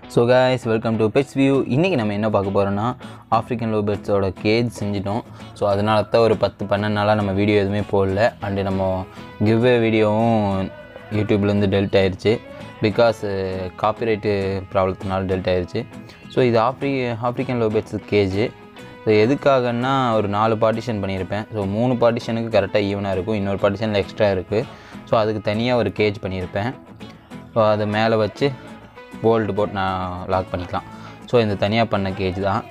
so guys welcome to pets view இன்றைக்கி நம்ம என்ன பார்க்க போகிறோன்னா ஆஃப்ரிக்கன் லோ பேர்ட்ஸோட கேஜ் செஞ்சிட்டோம் ஸோ அதனால தான் ஒரு பத்து பன்னெண்டு நாளாக நம்ம வீடியோ எதுவுமே போடல அண்டு நம்ம கிவ்வே வீடியோவும் யூடியூப்லேருந்து டெல்ட் ஆயிடுச்சு பிகாஸ் காப்பிரைட்டு ப்ராப்ளத்தினால டெல்ட் ஆயிடுச்சு ஸோ இது ஆஃப்ரி African love birds cage so எதுக்காகன்னா ஒரு நாலு பார்ட்டிஷன் பண்ணியிருப்பேன் ஸோ மூணு பார்ட்டிஷனுக்கு கரெக்டாக ஈவனாக இருக்கும் இன்னொரு பார்ட்டிஷனில் எக்ஸ்ட்ரா இருக்குது ஸோ அதுக்கு தனியாக ஒரு கேஜ் பண்ணியிருப்பேன் ஸோ அதை மேலே வச்சு போல்ட் போட்டு நான் லாக் பண்ணிக்கலாம் ஸோ இந்த தனியாக பண்ண கேஜ் தான்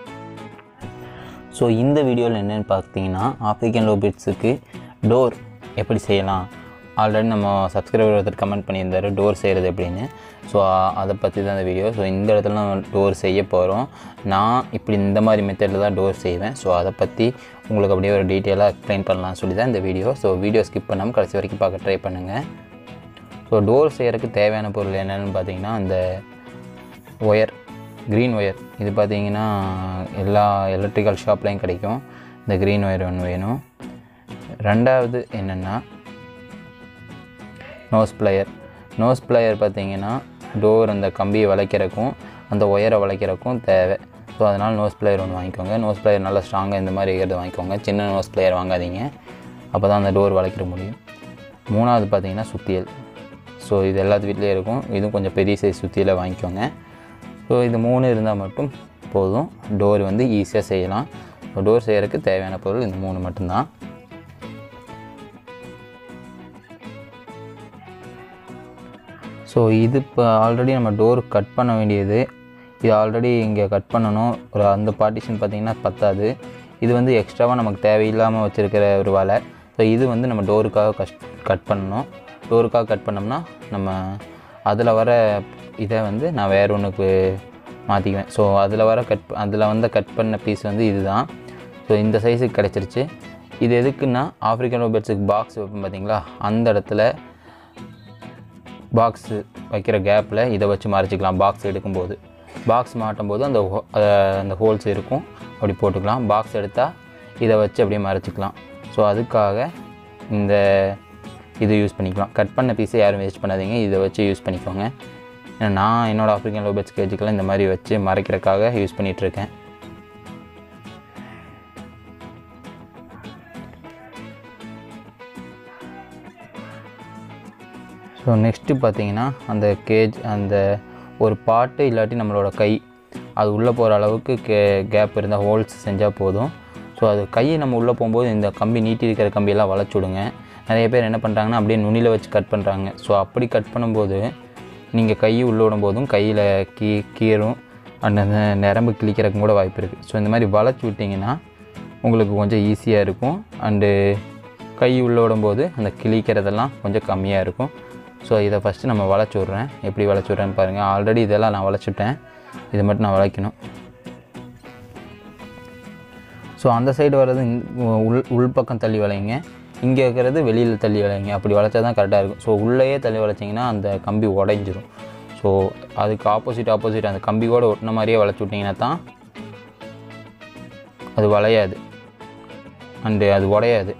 ஸோ இந்த வீடியோவில் என்னென்னு பார்த்தீங்கன்னா ஆஃப்ரிக்கன் லோபிட்ஸுக்கு டோர் எப்படி செய்யலாம் ஆல்ரெடி நம்ம சப்ஸ்கிரைபர் ஒருத்தர் கமெண்ட் பண்ணியிருந்தாரு டோர் செய்கிறது எப்படின்னு ஸோ அதை பற்றி தான் இந்த வீடியோ ஸோ இந்த இடத்துல நம்ம டோர் செய்ய போகிறோம் நான் இப்படி இந்த மாதிரி மெத்தடில் தான் டோர் செய்வேன் ஸோ அதை பற்றி உங்களுக்கு அப்படியே ஒரு டீட்டெயிலாக எக்ஸ்பிளைன் பண்ணலாம்னு சொல்லி தான் இந்த வீடியோ ஸோ வீடியோ ஸ்கிப் பண்ணாமல் கடைசி வரைக்கும் பார்க்க ட்ரை பண்ணுங்கள் ஸோ டோர் செய்கிறதுக்கு தேவையான பொருள் என்னென்னு பார்த்தீங்கன்னா அந்த ஒயர் க்ரீன் ஒயர் இது பார்த்தீங்கன்னா எல்லா எலக்ட்ரிக்கல் ஷாப்லேயும் கிடைக்கும் இந்த க்ரீன் ஒயர் ஒன்று வேணும் ரெண்டாவது என்னென்னா நோஸ் பிளேயர் நோஸ் பிளேயர் பார்த்தீங்கன்னா டோர் அந்த கம்பியை வளைக்கிறக்கும் அந்த ஒயரை வளைக்கிறக்கும் தேவை ஸோ அதனால் நோஸ் பிளேயர் ஒன்று வாங்கிக்கோங்க நோஸ் பிளேயர் நல்லா ஸ்ட்ராங்காக இந்த மாதிரி இருக்கிறது வாங்கிக்கோங்க சின்ன நோஸ் பிளேயர் வாங்காதீங்க அப்போ தான் அந்த டோர் வளைக்கிற முடியும் மூணாவது பார்த்தீங்கன்னா சுத்தியல் ஸோ இது எல்லாத்து வீட்லேயும் இருக்கும் இதுவும் கொஞ்சம் பெரிய சைஸ் சுத்தியில் வாங்கிக்கோங்க ஸோ இது மூணு இருந்தால் மட்டும் போதும் டோர் வந்து ஈஸியாக செய்யலாம் டோர் செய்கிறதுக்கு தேவையான பொருள் இந்த மூணு மட்டும்தான் ஸோ இது இப்போ ஆல்ரெடி நம்ம டோர் கட் பண்ண வேண்டியது இது ஆல்ரெடி இங்கே கட் பண்ணணும் ஒரு அந்த பார்ட்டிஷன் பார்த்திங்கன்னா பத்தாது இது வந்து எக்ஸ்ட்ராவாக நமக்கு தேவையில்லாமல் வச்சுருக்கிற ஒரு வலை ஸோ இது வந்து நம்ம டோருக்காக கஷ் கட் பண்ணணும் டோருக்காக கட் பண்ணோம்னா நம்ம அதில் வர இதை வந்து நான் வேறு ஒன்றுக்கு மாற்றிக்குவேன் ஸோ அதில் வர கட் அதில் வந்து கட் பண்ண பீஸ் வந்து இதுதான் ஸோ இந்த சைஸுக்கு கிடச்சிருச்சு இது எதுக்குன்னா ஆஃப்ரிக்கன் ரோபர்ட்ஸுக்கு பாக்ஸ் வைப்போம் பார்த்தீங்களா அந்த இடத்துல பாக்ஸு வைக்கிற கேப்பில் இதை வச்சு மறைச்சிக்கலாம் பாக்ஸ் எடுக்கும்போது பாக்ஸ் மாட்டும் போது அந்த ஹோ- அஹ் அந்த ஹோல்ஸ் இருக்கும் அப்படி போட்டுக்கலாம் பாக்ஸ் எடுத்தால் இதை வச்சு அப்படியே மறைச்சிக்கலாம் ஸோ அதுக்காக இந்த இது யூஸ் பண்ணிக்கலாம் கட் பண்ண பீஸை யாரும் வேஸ்ட் பண்ணாதீங்க இதை வச்சு யூஸ் பண்ணிக்கோங்க ஏன்னா நான் என்னோடய ஆஃப்ரிக்கன் லோபெட்ஸ் கேஜுக்கெல்லாம் இந்த மாதிரி வச்சு மறைக்கிறதுக்காக யூஸ் பண்ணிகிட்ருக்கேன் ஸோ நெக்ஸ்ட்டு பார்த்தீங்கன்னா அந்த கேஜ் அந்த ஒரு பாட்டு இல்லாட்டி நம்மளோட கை அது உள்ளே போகிற அளவுக்கு கே கேப் இருந்தால் ஹோல்ஸ் செஞ்சால் போதும் ஸோ அது கையை நம்ம உள்ளே போகும்போது இந்த கம்பி நீட்டி இருக்கிற கம்பியெல்லாம் வளைச்சு விடுங்க நிறைய பேர் என்ன பண்ணுறாங்கன்னா அப்படியே நுனியில் வச்சு கட் பண்ணுறாங்க ஸோ அப்படி கட் பண்ணும்போது நீங்கள் கை உள்ளே விடும்போதும் கையில் கீ கீறும் அண்ட் அந்த நரம்பு கிழிக்கிறதுக்கும் கூட வாய்ப்பு இருக்குது ஸோ இந்த மாதிரி வளைச்சி விட்டிங்கன்னா உங்களுக்கு கொஞ்சம் ஈஸியாக இருக்கும் அண்டு கை உள்ளே விடும்போது அந்த கிழிக்கிறதெல்லாம் கொஞ்சம் கம்மியாக இருக்கும் ஸோ இதை ஃபஸ்ட்டு நம்ம வளைச்சி விட்றேன் எப்படி வளைச்சி விட்றேன்னு பாருங்கள் ஆல்ரெடி இதெல்லாம் நான் வளைச்சிட்டேன் இதை மட்டும் நான் வளைக்கணும் ஸோ அந்த சைடு வர்றது இந்த உள் உள் பக்கம் தள்ளி வளைங்க இங்கே இருக்கிறது வெளியில் தள்ளி வளைங்க அப்படி வளைச்சா தான் கரெக்டாக இருக்கும் ஸோ உள்ளேயே தள்ளி வளைச்சிங்கன்னா அந்த கம்பி உடைஞ்சிரும் ஸோ அதுக்கு ஆப்போசிட் ஆப்போசிட் அந்த கம்பியோட ஒட்டின மாதிரியே வளைச்சி விட்டிங்கன்னா தான் அது வளையாது அண்டு அது உடையாது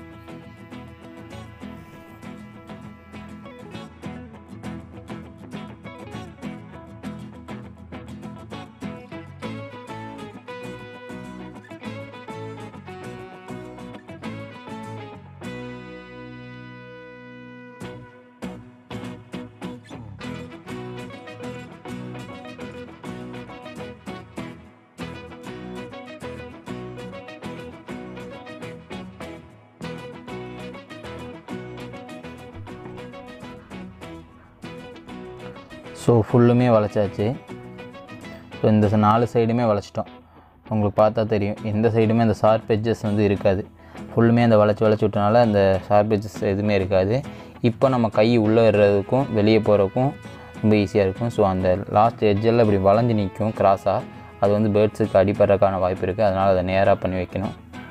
ஸோ ஃபுல்லுமே வளைச்சாச்சு ஸோ இந்த ச- நாலு சைடுமே வளைச்சிட்டோம் உங்களுக்கு பார்த்தா தெரியும் எந்த சைடுமே அந்த ஷார்ப் எட்ஜஸ் வந்து இருக்காது ஃபுல்லுமே அந்த வளைச்சி வளைச்சி விட்டனால அந்த ஷார்ப் எட்ஜஸ் எதுவுமே இருக்காது இப்போ நம்ம கை உள்ளே வர்றதுக்கும் வெளியே போகிறதுக்கும் ரொம்ப ஈஸியாக இருக்கும் ஸோ அந்த லாஸ்ட் எட்ஜெல்லாம் இப்படி வளைஞ்சு நிற்கும் கிராஸாக அது வந்து பேர்ட்ஸுக்கு அடிபடுறதுக்கான வாய்ப்பு இருக்குது அதனால் அதை நேராக பண்ணி வைக்கணும்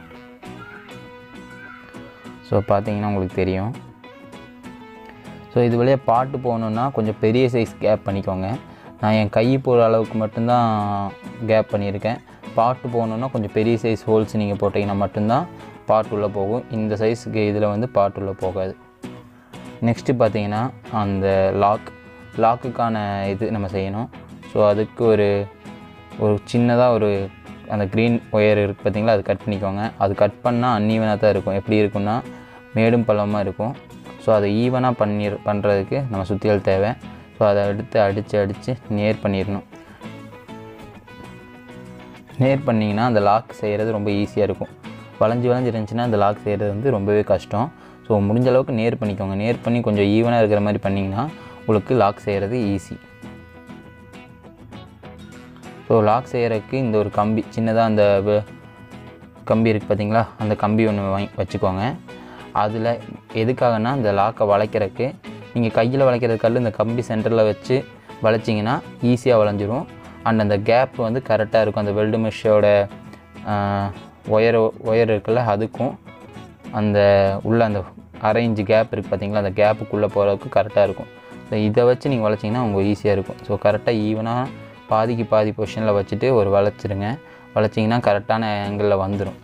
ஸோ பார்த்தீங்கன்னா உங்களுக்கு தெரியும் ஸோ இது வழியாக பாட்டு போகணுன்னா கொஞ்சம் பெரிய சைஸ் கேப் பண்ணிக்கோங்க நான் என் கை போகிற அளவுக்கு மட்டும்தான் கேப் பண்ணியிருக்கேன் பாட்டு போகணுன்னா கொஞ்சம் பெரிய சைஸ் ஹோல்ஸ் நீங்கள் போட்டிங்கன்னா மட்டும்தான் பாட்டு உள்ளே போகும் இந்த சைஸுக்கு இதில் வந்து பாட்டு உள்ளே போகாது நெக்ஸ்ட்டு பார்த்தீங்கன்னா அந்த லாக் லாக்குக்கான இது நம்ம செய்யணும் ஸோ ஸோ அதுக்கு ஒரு ஒரு சின்னதாக ஒரு அந்த க்ரீன் ஒயர் இருக்குது பார்த்தீங்களா அது கட் பண்ணிக்கோங்க அது கட் பண்ணால் அன்ஈவனாக தான் இருக்கும் எப்படி இருக்கும்னா மேடும் பள்ளமாக இருக்கும் ஸோ அதை ஈவனாக பண்ணி பண்ணுறதுக்கு நம்ம சுத்தியல் தேவை ஸோ அதை எடுத்து அடித்து அடித்து நேர் பண்ணிடணும் நேர் பண்ணிங்கன்னா அந்த லாக் செய்கிறது ரொம்ப ஈஸியாக இருக்கும் வளைஞ்சு வளைஞ்சு இருந்துச்சுன்னா அந்த லாக் செய்கிறது வந்து ரொம்பவே கஷ்டம் ஸோ முடிஞ்ச அளவுக்கு நேர் பண்ணிக்கோங்க நேர் பண்ணி கொஞ்சம் ஈவனாக இருக்கிற மாதிரி பண்ணிங்கன்னா உங்களுக்கு லாக் செய்கிறது ஈஸி ஸோ லாக் செய்கிறதுக்கு இந்த ஒரு கம்பி சின்னதாக அந்த வ- கம்பி இருக்குது பார்த்தீங்களா அந்த கம்பி ஒன்று வாங்கி வச்சுக்கோங்க அதில் எதுக்காகனா இந்த லாக்கை வளைக்கிறதுக்கு நீங்கள் கையில் வளைக்கிறது கல் இந்த கம்பி சென்டரில் வச்சு வளைச்சிங்கன்னா ஈஸியாக வளைஞ்சிரும் அண்ட் அந்த கேப் வந்து கரெக்டாக இருக்கும் அந்த வெல்டு மெஷ்ஷோட ஒயர் ஒயர் இருக்குல்ல அதுக்கும் அந்த உள்ள அந்த அரை இன்ச்சு கேப் இருக்குது பார்த்தீங்களா அந்த கேப்புக்குள்ளே போகிறதுக்கு கரெக்டாக இருக்கும் ஸோ இதை வச்சு நீங்கள் வளைச்சிங்கன்னா உங்களுக்கு ஈஸியாக இருக்கும் ஸோ கரெக்டாக ஈவனாக பாதிக்கு பாதி பொசிஷனில் வச்சுட்டு ஒரு வளைச்சிருங்க வளைச்சிங்கன்னா கரெக்டான ஆங்கிளில் வந்துடும்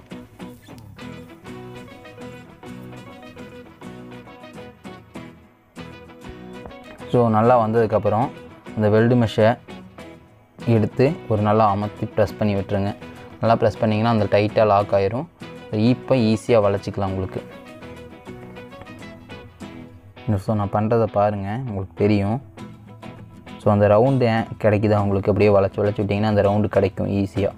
ஸோ நல்லா வந்ததுக்கப்புறம் அந்த வெல்டு மெஷ்ஷை எடுத்து ஒரு நல்லா அமர்த்தி ப்ரெஸ் பண்ணி விட்டுருங்க நல்லா ப்ரெஸ் பண்ணிங்கன்னா அந்த டைட்டாக லாக் ஆயிரும் இப்போ ஈஸியாக வளைச்சிக்கலாம் உங்களுக்கு ஸோ நான் பண்ணுறதை பாருங்கள் உங்களுக்கு தெரியும் ஸோ அந்த ரவுண்டு கிடைக்குதா உங்களுக்கு அப்படியே வளைச்சி வளைச்சி விட்டிங்கன்னா அந்த ரவுண்டு கிடைக்கும் ஈஸியாக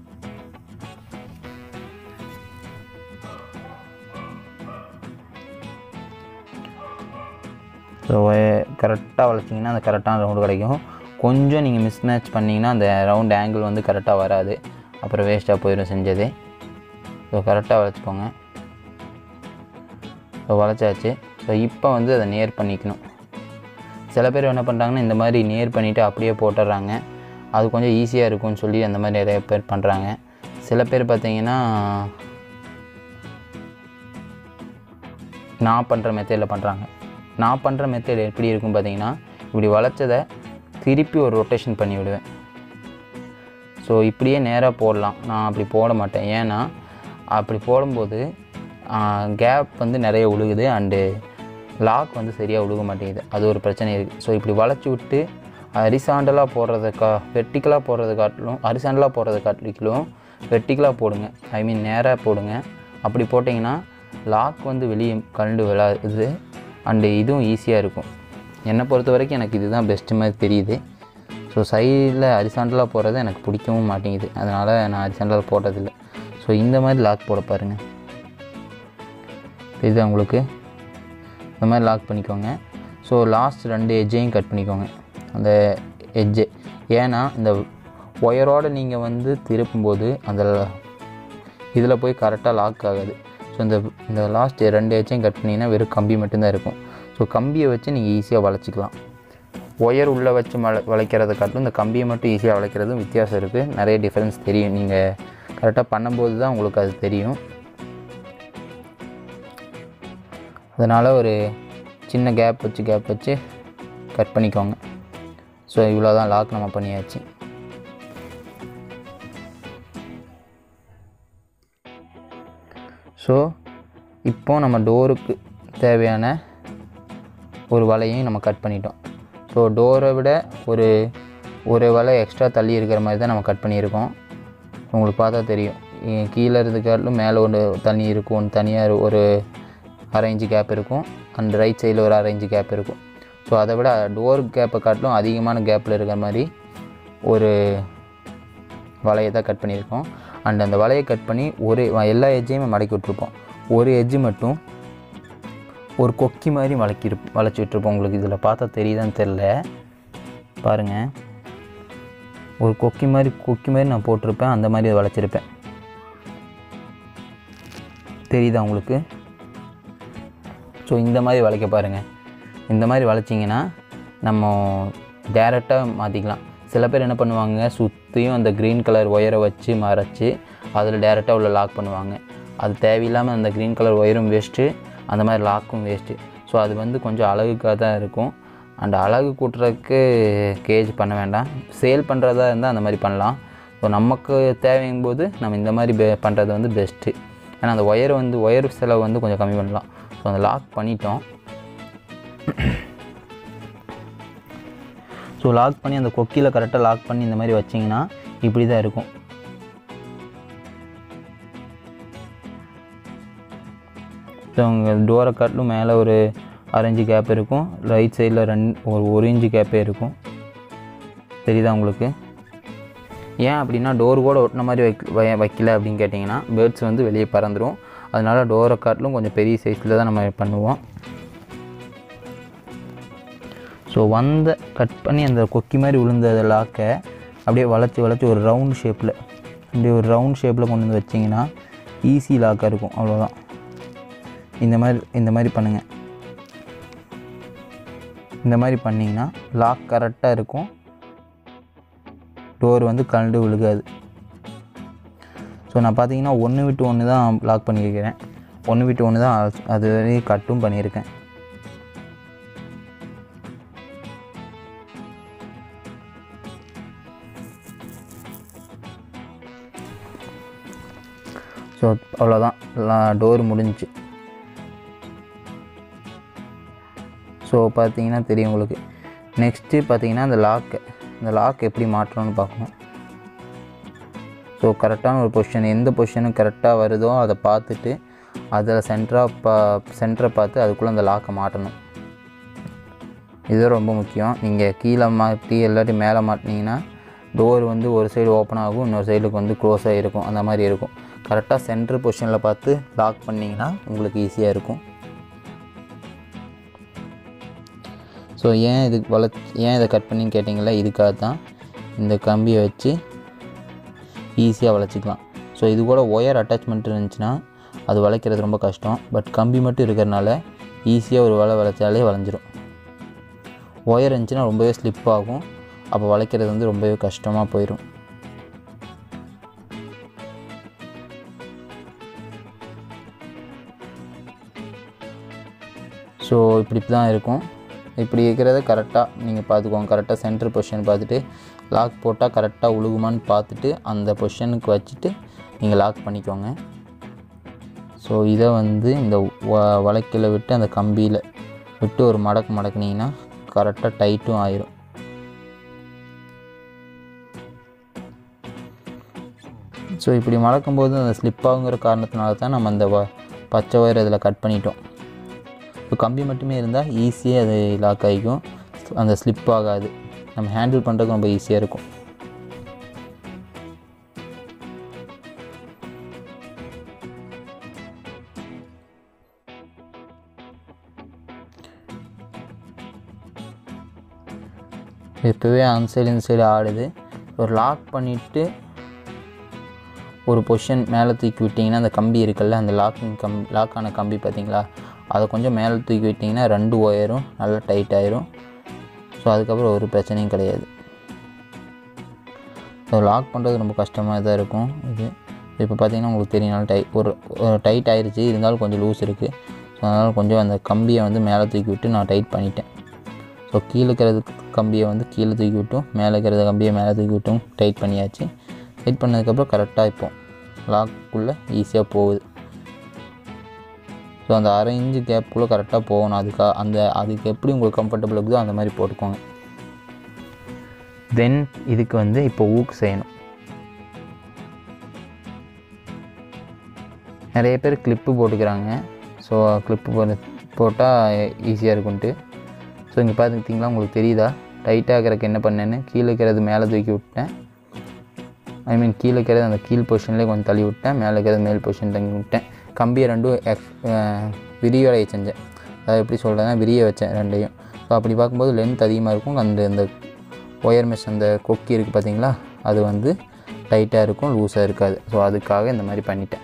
ஸோ கரெக்டாக வளைச்சிங்கன்னா அந்த கரெக்டான ரவுண்டு கிடைக்கும் கொஞ்சம் நீங்கள் மிஸ் மேட்ச் பண்ணிங்கன்னா அந்த ரவுண்ட் ஆங்கிள் வந்து கரெக்டாக வராது அப்புறம் வேஸ்ட்டாக போயிடும் செஞ்சது ஸோ கரெக்டாக வளைச்சிக்கோங்க ஸோ வளைச்சாச்சு ஸோ இப்போ வந்து அதை நேர் பண்ணிக்கணும் சில பேர் என்ன பண்ணுறாங்கன்னா இந்த மாதிரி நேர் பண்ணிவிட்டு அப்படியே போட்டுடுறாங்க அது கொஞ்சம் ஈஸியாக இருக்கும்னு சொல்லி அந்த மாதிரி நிறைய பேர் பண்ணுறாங்க சில பேர் பார்த்தீங்கன்னா நான் பண்ணுற மெத்தடில் பண்ணுறாங்க நான் பண்ணுற மெத்தட் எப்படி இருக்கும் பார்த்தீங்கன்னா இப்படி வளைச்சதை திருப்பி ஒரு ரொட்டேஷன் பண்ணி விடுவேன் ஸோ இப்படியே நேராக போடலாம் நான் அப்படி போட மாட்டேன் ஏன்னா அப்படி போடும்போது கேப் வந்து நிறைய உழுகுது அண்டு லாக் வந்து சரியாக உழுக மாட்டேங்குது அது ஒரு பிரச்சனை இருக்குது ஸோ இப்படி வளைச்சி விட்டு ஹரிசாண்டலாக போடுறத கா வெர்டிக்கலாக போடுறத காட்டிலும் ஹரிசாண்டலாக போடுறத காட்டிலும் வெர்டிக்கலாக போடுங்க ஐ மீன் நேராக போடுங்க அப்படி போட்டிங்கன்னா லாக் வந்து வெளியே கழண்டு விழாது அண்டு இதுவும் ஈஸியாக இருக்கும் என்னை பொறுத்த வரைக்கும் எனக்கு இதுதான் பெஸ்ட்டு மாதிரி தெரியுது ஸோ சைடில் ஹரிசாண்டலாக போடுறது எனக்கு பிடிக்கவும் மாட்டேங்குது அதனால் நான் ஹரிசாண்டலாக போடுறதில்ல ஸோ இந்த மாதிரி லாக் போட பாருங்கள் இது உங்களுக்கு இந்த மாதிரி லாக் பண்ணிக்கோங்க ஸோ லாஸ்ட் ரெண்டு எட்ஜையும் கட் பண்ணிக்கோங்க அந்த எட்ஜு ஏன்னா இந்த ஒயரோடு நீங்கள் வந்து திருப்பும்போது அந்த இதில் போய் கரெக்டாக லாக் ஆகாது ஸோ இந்த இந்த லாஸ்ட் ரெண்டு எட்ஜையும் கட் பண்ணிங்கன்னா வெறும் கம்பி மட்டும்தான் இருக்கும் ஸோ கம்பியை வச்சு நீங்கள் ஈஸியாக வளைச்சிக்கலாம் ஒயர் உள்ளே வச்சு வள வளைக்கிறத காட்டிலும் இந்த கம்பியை மட்டும் ஈஸியாக வளைக்கிறதும் வித்தியாசம் இருக்குது நிறைய டிஃப்ரென்ஸ் தெரியும் நீங்கள் கரெக்டாக பண்ணும்போது தான் உங்களுக்கு அது தெரியும் அதனால் ஒரு சின்ன கேப் வச்சு கேப் வச்சு கட் பண்ணிக்கோங்க ஸோ இவ்வளோ தான் லாக் நம்ம பண்ணியாச்சு ஸோ இப்போ நம்ம டோருக்கு தேவையான ஒரு வலையையும் நம்ம கட் பண்ணிட்டோம் ஸோ டோரை விட ஒரு ஒரு வலை எக்ஸ்ட்ரா தள்ளி இருக்கிற மாதிரி தான் நம்ம கட் பண்ணியிருக்கோம் உங்களுக்கு பார்த்தா தெரியும் இ- கீழே இருந்துக்காட்டிலும் மேலே ஒன்று தண்ணி இருக்கும் ஒன்று தனியாக ஒரு அரை இன்ச்சு கேப் இருக்கும் அண்ட் ரைட் சைடில் ஒரு அரை இன்ச்சு கேப் இருக்கும் ஸோ அதை விட டோர் கேப்பை காட்டிலும் அதிகமான கேப்பில் இருக்கிற மாதிரி ஒரு வலையை தான் கட் பண்ணியிருக்கோம் அண்ட் அந்த வலையை கட் பண்ணி ஒரு எல்லா எட்ஜையுமே மடக்கி விட்ருப்போம் ஒரு எட்ஜு மட்டும் ஒரு கொக்கி மாதிரி வளைக்கி வளைச்சி விட்டுருப்போம் உங்களுக்கு இதில் பார்த்தா தெரியுதான்னு தெரில பாருங்கள் ஒரு கொக்கி மாதிரி கொக்கி மாதிரி நான் போட்டிருப்பேன் அந்த மாதிரி வளைச்சிருப்பேன் தெரியுதா உங்களுக்கு ஸோ இந்த மாதிரி வளைக்க பாருங்கள் இந்த மாதிரி வளைச்சிங்கன்னா நம்ம டேரெக்டாக மாற்றிக்கலாம் சில பேர் என்ன பண்ணுவாங்க சுற்றியும் அந்த க்ரீன் கலர் ஒயரை வச்சு மறைச்சி அதில் டேரெக்டாக உள்ள லாக் பண்ணுவாங்க அது தேவையில்லாமல் அந்த க்ரீன் கலர் ஒயரும் வேஸ்ட்டு அந்த மாதிரி லாக்கும் வேஸ்ட்டு ஸோ அது வந்து கொஞ்சம் அழகுக்காக தான் இருக்கும் அண்ட் அழகு கூட்டுறதுக்கு கேஜ் பண்ண வேண்டாம் சேல் பண்ணுறதா இருந்தால் அந்த மாதிரி பண்ணலாம் ஸோ நமக்கு தேவைங்கும் போது நம்ம இந்த மாதிரி பெ பண்ணுறது வந்து பெஸ்ட்டு ஏன்னா அந்த ஒயர் வந்து ஒயர் செலவு வந்து கொஞ்சம் கம்மி பண்ணலாம் ஸோ அந்த லாக் பண்ணிட்டோம் ஸோ லாக் பண்ணி அந்த கொக்கியில் கரெக்டாக லாக் பண்ணி இந்த மாதிரி வச்சிங்கன்னா இப்படி தான் இருக்கும் ஸோ உங்கள் டோரை காட்டிலும் மேலே ஒரு அரைஞ்சு கேப் இருக்கும் ரைட் சைடில் ரெண்டு ஒரு ஒரு இன்ச்சு கேப்பே இருக்கும் தெரியுதா உங்களுக்கு ஏன் அப்படின்னா டோர் கூட ஒட்டின மாதிரி வைக்க வை- வைக்கல அப்படின்னு கேட்டிங்கன்னா பேர்ட்ஸ் வந்து வெளியே பறந்துடும் அதனால டோரை காட்டிலும் கொஞ்சம் பெரிய சைஸில் தான் நம்ம பண்ணுவோம் ஸோ வந்த கட் பண்ணி அந்த கொக்கி மாதிரி விழுந்த லாக்கை அப்படியே வளைச்சி வளைச்சி ஒரு ரவுண்ட் ஷேப்பில் இப்படி ஒரு ரவுண்ட் ஷேப்பில் கொண்டு வந்து வச்சிங்கன்னா ஈஸி லாக்காக இருக்கும் அவ்வளோதான் இந்த மாதிரி இந்த மாதிரி பண்ணுங்கள் இந்த மாதிரி பண்ணிங்கன்னா லாக் கரெக்டாக இருக்கும் டோர் வந்து கழண்டு விழுகாது ஸோ நான் பார்த்தீங்கன்னா ஒன்று விட்டு ஒன்று தான் லாக் பண்ணியிருக்கிறேன் ஒன்று விட்டு ஒன்று தான் அது- அது வரையும் கட்டும் பண்ணியிருக்கேன் ஸோ அவ்வளோதான் டோர் முடிஞ்சுச்சு ஸோ பார்த்தீங்கன்னா தெரியும் உங்களுக்கு நெக்ஸ்ட்டு பார்த்தீங்கன்னா அந்த லாக்கு இந்த லாக் எப்படி மாற்றணும்னு பார்க்கணும் ஸோ கரெக்டான ஒரு பொசிஷன் எந்த பொசிஷனும் கரெக்டாக வருதோ அதை பார்த்துட்டு அதில் சென்டராக பா சென்டரை பார்த்து அதுக்குள்ளே அந்த லாக்கை மாட்டணும் இது ரொம்ப முக்கியம் நீங்கள் கீழே மாட்டி இல்லாட்டி மேலே மாட்டினீங்கன்னா டோர் வந்து ஒரு சைடு ஓப்பன் ஆகும் இன்னொரு சைடுக்கு வந்து க்ளோஸ் ஆகிருக்கும் அந்த மாதிரி இருக்கும் கரெக்டாக சென்டர் பொசிஷனில் பார்த்து லாக் பண்ணிங்கன்னா உங்களுக்கு ஈஸியாக இருக்கும் ஸோ ஏன் இது வள ஏன் இதை கட் பண்ணின்னு கேட்டிங்களா இதுக்காக தான் இந்த கம்பியை வச்சு ஈஸியாக வளைச்சிக்கலாம் ஸோ இது கூட ஒயர் அட்டாச்மெண்ட் இருந்துச்சுன்னா அது வளைக்கிறது ரொம்ப கஷ்டம் பட் கம்பி மட்டும் இருக்கிறனால ஈஸியாக ஒரு வலை வளைச்சாலே வளைஞ்சிரும் ஒயர் இருந்துச்சுன்னா ரொம்பவே ஸ்லிப் ஆகும் அப்போ வளைக்கிறது வந்து ரொம்பவே கஷ்டமாக போயிடும் ஸோ இப்படி தான் இருக்கும் இப்படி இருக்கிறத கரெக்டாக நீங்கள் பார்த்துக்கோங்க கரெக்டாக சென்டர் பொசிஷன் பார்த்துட்டு லாக் போட்டால் கரெக்டாக உழுகுமான்னு பார்த்துட்டு அந்த பொசிஷனுக்கு வச்சுட்டு நீங்கள் லாக் பண்ணிக்கோங்க ஸோ இதை வந்து இந்த வ- வளைக்கல விட்டு அந்த கம்பியில் விட்டு ஒரு மடக்கு மடக்குனீங்கன்னா கரெக்டாக டைட்டும் ஆயிரும் ஸோ இப்படி மடக்கும்போது அந்த ஸ்லிப் ஆகுங்கிற காரணத்தினால தான் நம்ம அந்த வ- பச்சை ஒயர் இதில் கட் பண்ணிட்டோம் இப்போ கம்பி மட்டுமே இருந்தால் ஈஸியாக அது லாக் ஆகிக்கும் அந்த ஸ்லிப் ஆகாது நம்ம ஹேண்டில் பண்ணுறதுக்கு ரொம்ப ஈஸியாக இருக்கும் இப்போவே அந்த சைடு இந்த சைடு ஆடுது ஒரு லாக் பண்ணிவிட்டு ஒரு பொசிஷன் மேலே தூக்கி விட்டிங்கன்னா அந்த கம்பி இருக்குல்ல அந்த லாக்கிங் கம் லாக்கான கம்பி பார்த்தீங்களா அதை கொஞ்சம் மேலே தூக்கி விட்டிங்கன்னா ரெண்டு ஒயரும் நல்லா டைட் ஆயிரும் ஸோ அதுக்கப்புறம் ஒரு பிரச்சனையும் கிடையாது ஸோ லாக் பண்ணுறது ரொம்ப கஷ்டமாக தான் இருக்கும் இது இப்போ பார்த்தீங்கன்னா உங்களுக்கு தெரியும் நல்லா டை ஒரு டைட் ஆயிருச்சு இருந்தாலும் கொஞ்சம் லூஸ் இருக்குது ஸோ அதனால் கொஞ்சம் அந்த கம்பியை வந்து மேலே தூக்கி விட்டு நான் டைட் பண்ணிட்டேன் ஸோ கீழே இருக்கிறது கம்பியை வந்து கீழே தூக்கி விட்டும் மேலே இருக்கிறது கம்பியை மேலே தூக்கி விட்டும் டைட் பண்ணியாச்சு டைட் பண்ணதுக்கப்புறம் கரெக்டாக இப்போ லாக்குள்ளே ஈஸியாக போகுது ஸோ அந்த அரை இன்ச்சு கேப்புக்குள்ளே கரெக்டாக போகணும் அதுக்காக அந்த அதுக்கு எப்படி உங்களுக்கு கம்ஃபர்டபுள் இருக்குதோ அந்த மாதிரி போட்டுக்கோங்க தென் இதுக்கு வந்து இப்போ ஊக்கு செய்யணும் நிறைய பேர் கிளிப்பு போட்டுக்கிறாங்க ஸோ கிளிப்பு போட்டு போட்டால் ஈஸியாக இருக்கும்ன்ட்டு ஸோ இங்கே பார்த்துக்கிட்டிங்களா உங்களுக்கு தெரியுதா டைட்டாக இருக்கிறதுக்கு என்ன பண்ணேன்னு கீழே இருக்கிறது மேலே தூக்கி விட்டேன் ஐ மீன் கீழே இருக்கிறது அந்த கீழ் பொசிஷன்லேயே கொஞ்சம் தள்ளி விட்டேன் மேலே இருக்கிறது மேல் பொசிஷன் தள்ளி விட்டேன் கம்பியை ரெண்டும் எக்ஸ் விரியடைய செஞ்சேன் அதாவது எப்படி சொல்கிறதுனா விரிய வச்சேன் ரெண்டையும் ஸோ அப்படி பார்க்கும்போது லென்த் அதிகமாக இருக்கும் அந்த அந்த ஒயர் மெஷ் அந்த கொக்கி இருக்குது பார்த்தீங்களா அது வந்து டைட்டாக இருக்கும் லூஸாக இருக்காது ஸோ அதுக்காக இந்த மாதிரி பண்ணிட்டேன்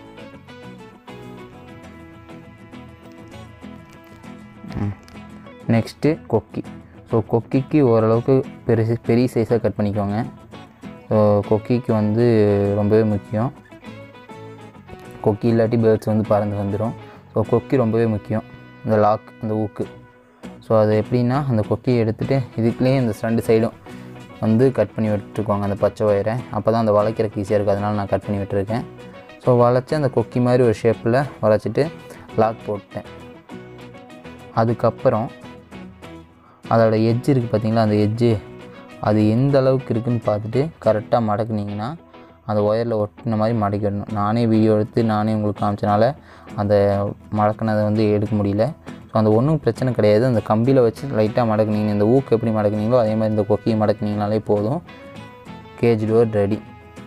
நெக்ஸ்ட்டு கொக்கி ஸோ கொக்கிக்கு ஓரளவுக்கு பெருசு பெரிய சைஸாக கட் பண்ணிக்கோங்க ஸோ கொக்கிக்கு வந்து ரொம்பவே முக்கியம் கொக்கி இல்லாட்டி பேர்ட்ஸ் வந்து பறந்து வந்துடும் ஸோ கொக்கி ரொம்பவே முக்கியம் இந்த லாக் அந்த ஊக்கு ஸோ அது எப்படின்னா அந்த கொக்கியை எடுத்துகிட்டு இதுக்குள்ளேயே இந்த ரெண்டு சைடும் வந்து கட் பண்ணி விட்டுருக்கோங்க அந்த பச்சை ஒயரை அப்போ தான் அந்த வளைக்கிறதுக்கு ஈஸியாக இருக்குது அதனால் நான் கட் பண்ணி விட்டுருக்கேன் ஸோ வளைச்சி அந்த கொக்கி மாதிரி ஒரு ஷேப்பில் வளைச்சிட்டு லாக் போட்டேன் அதுக்கப்புறம் அதோட எட்ஜ் இருக்குது பார்த்தீங்களா அந்த எட்ஜு அது எந்த அளவுக்கு இருக்குன்னு பார்த்துட்டு கரெக்டாக மடக்குனீங்கன்னா அந்த ஒயரில் ஒட்டின மாதிரி மடக்கிடணும் நானே வீடியோ எடுத்து நானே உங்களுக்கு காமிச்சனால அந்த மடக்கினதை வந்து எடுக்க முடியல ஸோ அந்த ஒன்றும் பிரச்சனை கிடையாது அந்த கம்பியில் வச்சு லைட்டாக மடக்குனீங்க இந்த ஊக்கு எப்படி மடக்குனீங்களோ அதே மாதிரி இந்த கொக்கியை மடக்குனீங்கனாலே போதும் கேஜ் டோர் ரெடி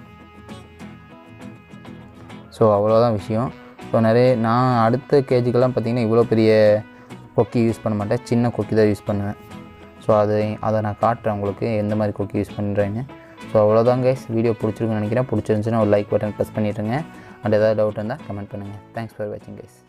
ஸோ அவ்வளோதான் விஷயம் ஸோ நிறைய நான் அடுத்த கேஜுக்கெல்லாம் பார்த்தீங்கன்னா இவ்வளோ பெரிய கொக்கி யூஸ் பண்ண மாட்டேன் சின்ன கொக்கி தான் யூஸ் பண்ணுவேன் ஸோ அதை அதை நான் காட்டுறேன் உங்களுக்கு எந்த மாதிரி கொக்கி யூஸ் பண்ணுறேன்னு ஸோ அவ்வளோதான் கைஸ் வீடியோ பிடிச்சிருக்குன்னு நினைக்கிறேன் பிடிச்சிருந்துச்சுன்னா ஒரு லைக் பட்டன் ப்ரெஸ் பண்ணிடுங்க அண்ட் ஏதாவது டவுட் இருந்தால் கமெண்ட் பண்ணுங்கள் தேங்க்ஸ் ஃபார் வாட்சிங் கைஸ்